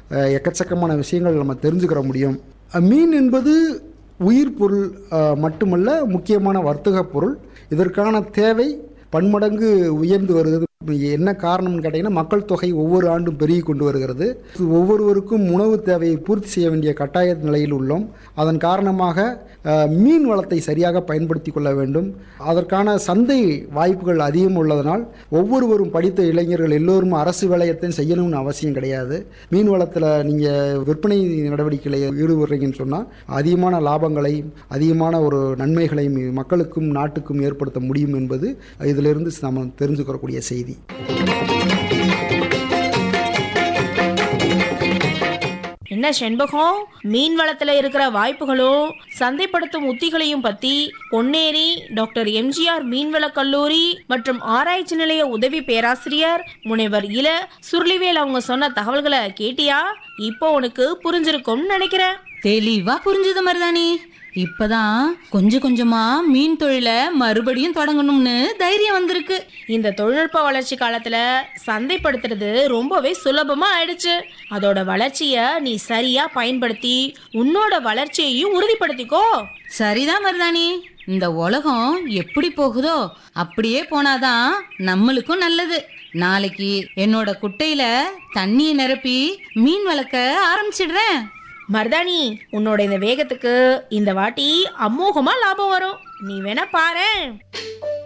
அஹ், எக்கச்சக்கமான விஷயங்கள் நம்ம தெரிஞ்சுக்கிற முடியும் அஹ், மீன் என்பது உயிர் பொருள் அஹ், மட்டுமல்ல முக்கியமான வர்த்தக பொருள் இதற்கான தேவை பன்மடங்கு உயர்ந்து வருகிறது என்ன காரணம்னு கேட்டிங்கன்னா மக்கள் தொகை ஒவ்வொரு ஆண்டும் பெருகி கொண்டு வருகிறது ஒவ்வொருவருக்கும் உணவு தேவையை பூர்த்தி செய்ய வேண்டிய கட்டாய நிலையில் உள்ளோம் அதன் காரணமாக அஹ், மீன் வளத்தை சரியாக பயன்படுத்தி கொள்ள வேண்டும் அதற்கான சந்தை வாய்ப்புகள் அதிகம் உள்ளதனால் ஒவ்வொருவரும் படித்த இளைஞர்கள் எல்லோரும் அரசு வேலையத்தையும் செய்யணும்னு அவசியம் கிடையாது மீன் வளத்தில் நீங்கள் விற்பனை நடவடிக்கையில் ஈடுபடுறீங்கன்னு சொன்னால் அதிகமான லாபங்களையும் அதிகமான ஒரு நன்மைகளையும் மக்களுக்கும் நாட்டுக்கும் ஏற்படுத்த முடியும் என்பது இதிலிருந்து நம்ம தெரிஞ்சுக்கிறக்கூடிய செய்தி என்ன செண்பகம் மீன் வளத்துல இருக்கிற வாய்ப்புகளும் சந்தைப்படுத்தும் உத்திகளையும் பத்தி பொன்னேரி டாக்டர் எம்ஜிஆர் மீன்வள கல்லூரி மற்றும் ஆராய்ச்சி நிலைய உதவி பேராசிரியர் முனைவர் இள சுருளிவேல் அவங்க சொன்ன தகவல்களை கேட்டியா இப்போ உனக்கு புரிஞ்சிருக்கும்னு நினைக்கிறேன் தெளிவா புரிஞ்சது மருதாணி இப்பதான் கொஞ்சம் கொஞ்சமா மீன் தொழில மறுபடியும் தொடங்கணும்னு தைரியம் வந்திருக்கு இந்த தொழில்நுட்ப வளர்ச்சி காலத்துல சந்தைப்படுத்துறது ரொம்பவே சுலபமா ஆயிடுச்சு அதோட வளர்ச்சிய நீ சரியா பயன்படுத்தி உன்னோட வளர்ச்சியையும் உறுதிப்படுத்திக்கோ சரிதான் மருதாணி இந்த உலகம் எப்படி போகுதோ அப்படியே போனாதான் நம்மளுக்கும் நல்லது நாளைக்கு என்னோட குட்டையில தண்ணியை நிரப்பி மீன் வளர்க்க ஆரம்பிச்சிடுறேன் மருதாணி உன்னோட இந்த வேகத்துக்கு இந்த வாட்டி அமோகமா லாபம் வரும் நீ வேணா பாரேன்